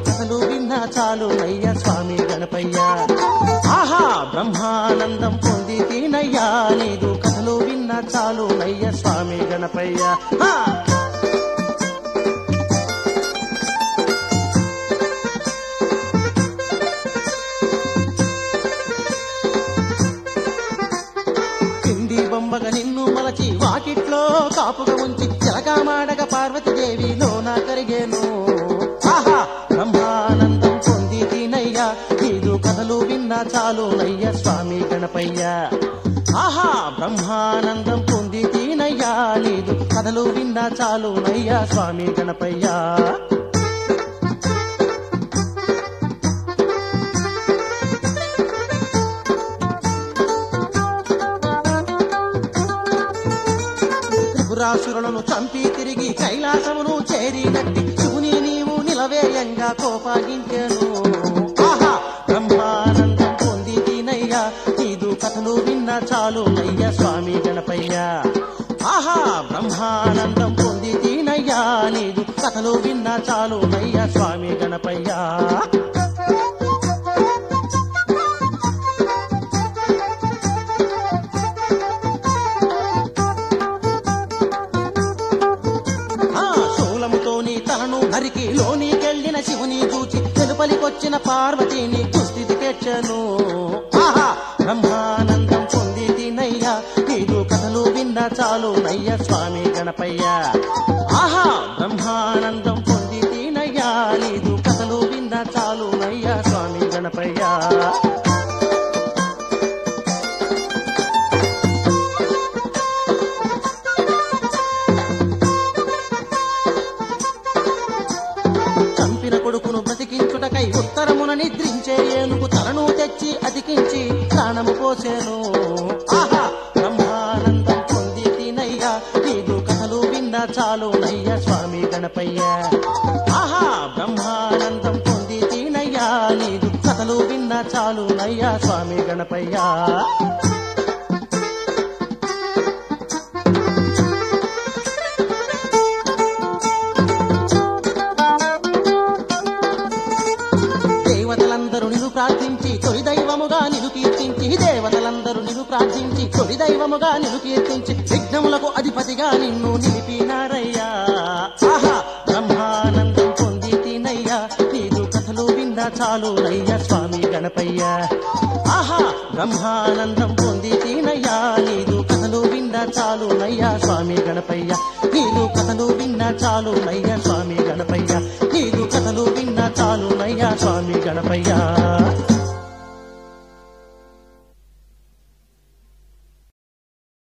కథలు విన్నా చాలు నయ్య స్వామి గణపయ్య ఆహా బ్రహ్మానందం పొంది తీనయ్యా నీదు కథలు విన్నా చాలు నయ్య స్వామి గణపయ్య హా! కింది బొమ్మగ నిన్ను మలచి వాకిట్లో కాపుగా ఉంచి చిలకామాడగ పార్వతీదేవి లోన కరిగేను ఆహా బ్రహ్మానందం పొంది తినయ్యా నీదు కథలు విన్నా చాలు నయ్య స్వామి గణపయ్య ఆహా బ్రహ్మానందం పొంది తినయ్యా నీదు కథలు విన్నా చాలు నయ్య స్వామి గణపయ్యా త్రిపురాసురులను చంపి తిరిగి కైలాసమును చేరినట్టి శివుని నీవు నిలవేయంగా కోపాగించెను ఆహా బ్రహ్మానందం పొంది తినయ్యా నీదు కథలు విన్నా చాలు నయ్య స్వామి గణపయ్య ఆహా బ్రహ్మానందం పొంది తినయ్యా నీదు కథలు విన్నా చాలు నయ్య స్వామి గణపయ్యా ఆ శూలముతోని తనను నరికి లోనికెళ్ళిన శివుని చూచి వెలుపలికొచ్చిన పార్వతిని కుస్థితి తెచ్చను ఆహా బ్రహ్మానందం పొంది తినయ్యా నీదు కథలు విన్నా చాలు నయ్య స్వామి గణపయ్య ఆహా బ్రహ్మానందం పొంది తినయ్యా నీదు కథలు విన్నా చాలు నయ్య స్వామి గణపయ్య చంపిన కొడుకును బ్రతికించుటకై ఉత్తరమున నిద్రించే ఏనుగు తలను తెచ్చి అతికించి ప్రాణము పోసేను ఆహా బ్రహ్మానందం పొంది తినయ్యా నీదు కథలు విన్నా చాలు నయ్య స్వామి గణపయ్య ఆహా బ్రహ్మానందం పొంది తినయ్యా నీదు కథలు విన్నా చాలు నయ్య స్వామి గణపయ్యా దేవతలందరూ నిన్ను ప్రార్థించి తొలి దైవముగా నిన్ను కీర్తించి దేవతలందరూ నిన్ను ప్రార్థించి తొలి దైవముగా నిన్ను కీర్తించి విఘ్నములకు అధిపతిగా నిన్ను నిలిపినారయ్యా ఆహా బ్రహ్మానందం పొంది తినయ్యా నీదు కథలు విన్నా చాలు నయ్య స్వామి గణపయ్య ఆహా బ్రహ్మానందం పొంది తినయ్యా నీదు కథలు విన్నా చాలు నయ్య స్వామి గణపయ్య నీదు కథలు విన్నా చాలు నయ్య స్వామి గణపయ్య నీదు కథలు విన్నా చాలు నయ్య స్వామి గణపయ్య